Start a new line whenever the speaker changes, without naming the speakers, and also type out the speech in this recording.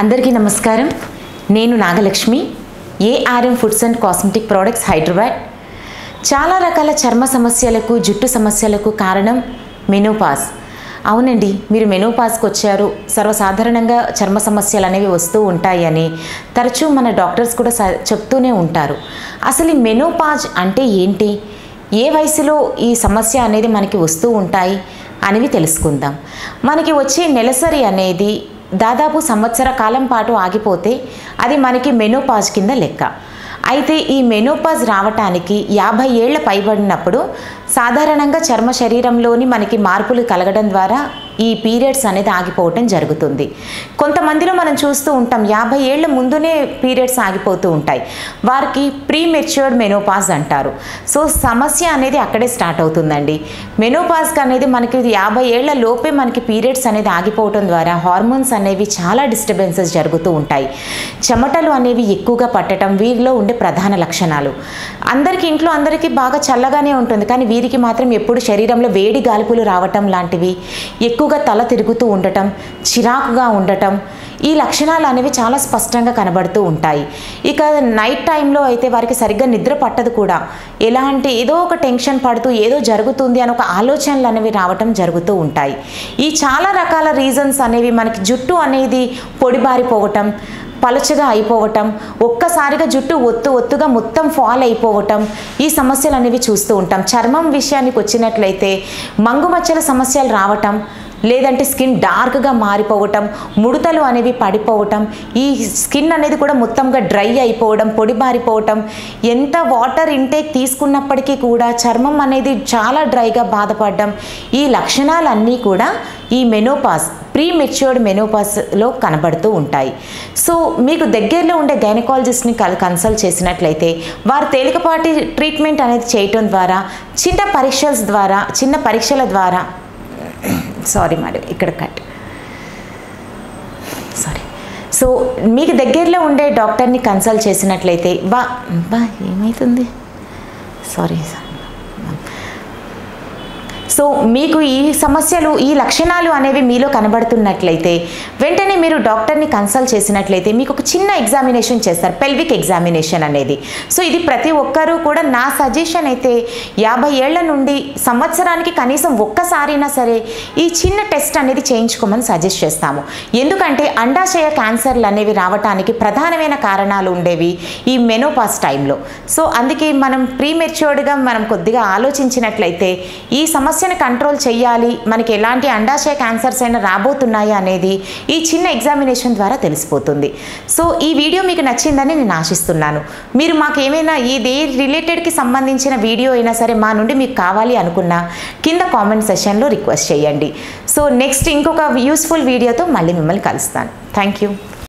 అందరికీ నమస్కారం నేను Nagalakshmi ARM foods and cosmetic products Hyderabad చాలా రకాల చర్మ సమస్యలకు జుట్టు సమస్యలకు కారణం మెనోపాజ్ అవునండి మీరు మెనోపాజ్కి వచ్చారు సర్వసాధారణంగా చర్మ సమస్యలు అనేవి వస్తూ ఉంటాయని తరచూ మన డాక్టర్స్ కూడా స- చెప్తూనే ఉంటారు అసలు ఈ మెనోపాజ్ అంటే ఏంటి ఏ వయసులో ఈ సమస్య అనేది మనకి వస్తూ ఉంటాయి అనేవి తెలుసుకుందాం మనకి వచ్చే నెలసరి అనేది దాదాపు సంవత్సర కాలం పాటు ఆగిపోతే అది మనకి మెనోపాజ్ కింద లెక్క అయితే ఈ మెనోపాజ్ రావటానికి యాభై ఏళ్ల పైబడినప్పుడు సాధారణంగా చర్మ శరీరంలోని మనకి మార్పులు కలగడం ద్వారా ఈ పీరియడ్స్ అనేది ఆగిపోవటం జరుగుతుంది కొంతమందిలో మనం చూస్తూ ఉంటాం యాభై ఏళ్ల ముందునే పీరియడ్స్ ఆగిపోతూ ఉంటాయి వారికి ప్రీ మెచ్యూర్డ్ మెనోపాజ్ అంటారు సో సమస్య అనేది అక్కడే స్టార్ట్ అవుతుందండి మెనోపాజ్కి అనేది మనకి యాభై ఏళ్ల లోపే మనకి పీరియడ్స్ అనేది ఆగిపోవటం ద్వారా హార్మోన్స్ అనేవి చాలా డిస్టర్బెన్సెస్ జరుగుతూ ఉంటాయి చెమటలు అనేవి ఎక్కువగా పట్టడం వీరిలో ఉండే ప్రధాన లక్షణాలు అందరికీ ఇంట్లో అందరికీ బాగా చల్లగానే ఉంటుంది కానీ వీరికి మాత్రం ఎప్పుడు శరీరంలో వేడి గాల్పులు రావటం లాంటివి ఎక్కువగా తల తిరుగుతూ ఉండటం చిరాకుగా ఉండటం ఈ లక్షణాలు అనేవి చాలా స్పష్టంగా కనబడుతూ ఉంటాయి ఇక నైట్ టైంలో అయితే వారికి సరిగ్గా నిద్ర పట్టదు కూడా ఎలాంటి ఏదో ఒక టెన్షన్ పడుతూ ఏదో జరుగుతుంది అని ఒక ఆలోచనలు అనేవి రావటం జరుగుతూ ఉంటాయి ఈ చాలా రకాల రీజన్స్ అనేవి మనకి జుట్టు అనేది పొడిబారిపోవటం పలుచగా అయిపోవటం ఒక్కసారిగా జుట్టు ఒత్తు ఒత్తుగా మొత్తం ఫాల్ అయిపోవటం ఈ సమస్యలు అనేవి చూస్తూ ఉంటాం చర్మం విషయానికి వచ్చినట్లయితే మంగుమచ్చల సమస్యలు రావటం లేదంటే స్కిన్ డార్క్గా మారిపోవటం ముడతలు అనేవి పడిపోవటం ఈ స్కిన్ అనేది కూడా మొత్తంగా డ్రై అయిపోవడం పొడిబారిపోవటం ఎంత వాటర్ ఇంటేక్ తీసుకున్నప్పటికీ కూడా చర్మం అనేది చాలా డ్రైగా బాధపడడం ఈ లక్షణాలన్నీ కూడా ఈ మెనోపాస్ ప్రీ మెచ్యూర్డ్ మెనోపాస్లో కనబడుతూ ఉంటాయి సో మీకు దగ్గరలో ఉండే గైనకాలజిస్ట్ని కల్ కన్సల్ట్ చేసినట్లయితే వారు తేలికపాటి ట్రీట్మెంట్ అనేది చేయటం ద్వారా చిన్న పరీక్షల ద్వారా చిన్న పరీక్షల ద్వారా సారీ మేడం ఇక్కడ కట్ సారీ సో మీకు దగ్గరలో ఉండే డాక్టర్ని కన్సల్ట్ చేసినట్లయితే బా బా ఏమవుతుంది సారీ సార్ సో మీకు ఈ సమస్యలు ఈ లక్షణాలు అనేవి మీలో కనబడుతున్నట్లయితే వెంటనే మీరు డాక్టర్ని కన్సల్ట్ చేసినట్లయితే మీకు ఒక చిన్న ఎగ్జామినేషన్ చేస్తారు పెల్విక్ ఎగ్జామినేషన్ అనేది సో ఇది ప్రతి ఒక్కరూ కూడా నా సజెషన్ అయితే యాభై ఏళ్ల నుండి సంవత్సరానికి కనీసం ఒక్కసారైనా సరే ఈ చిన్న టెస్ట్ అనేది చేయించుకోమని సజెస్ట్ చేస్తాము ఎందుకంటే అండాశయ క్యాన్సర్లు అనేవి రావటానికి ప్రధానమైన కారణాలు ఉండేవి ఈ మెనోపాస్ టైంలో సో అందుకే మనం ప్రీమెచ్యూర్డ్గా మనం కొద్దిగా ఆలోచించినట్లయితే ఈ సమస్యను కంట్రోల్ చేయాలి మనకి ఎలాంటి అండాశయ క్యాన్సర్స్ అయినా రాబోతున్నాయా అనేది ఈ చిన్న ఎగ్జామినేషన్ ద్వారా తెలిసిపోతుంది సో ఈ వీడియో మీకు నచ్చిందని నేను ఆశిస్తున్నాను మీరు మాకు ఏమైనా ఇది రిలేటెడ్కి సంబంధించిన వీడియో అయినా సరే మా నుండి మీకు కావాలి అనుకున్నా కింద కామెంట్ సెషన్లో రిక్వెస్ట్ చేయండి సో నెక్స్ట్ ఇంకొక యూస్ఫుల్ వీడియోతో మళ్ళీ మిమ్మల్ని కలుస్తాను థ్యాంక్ యూ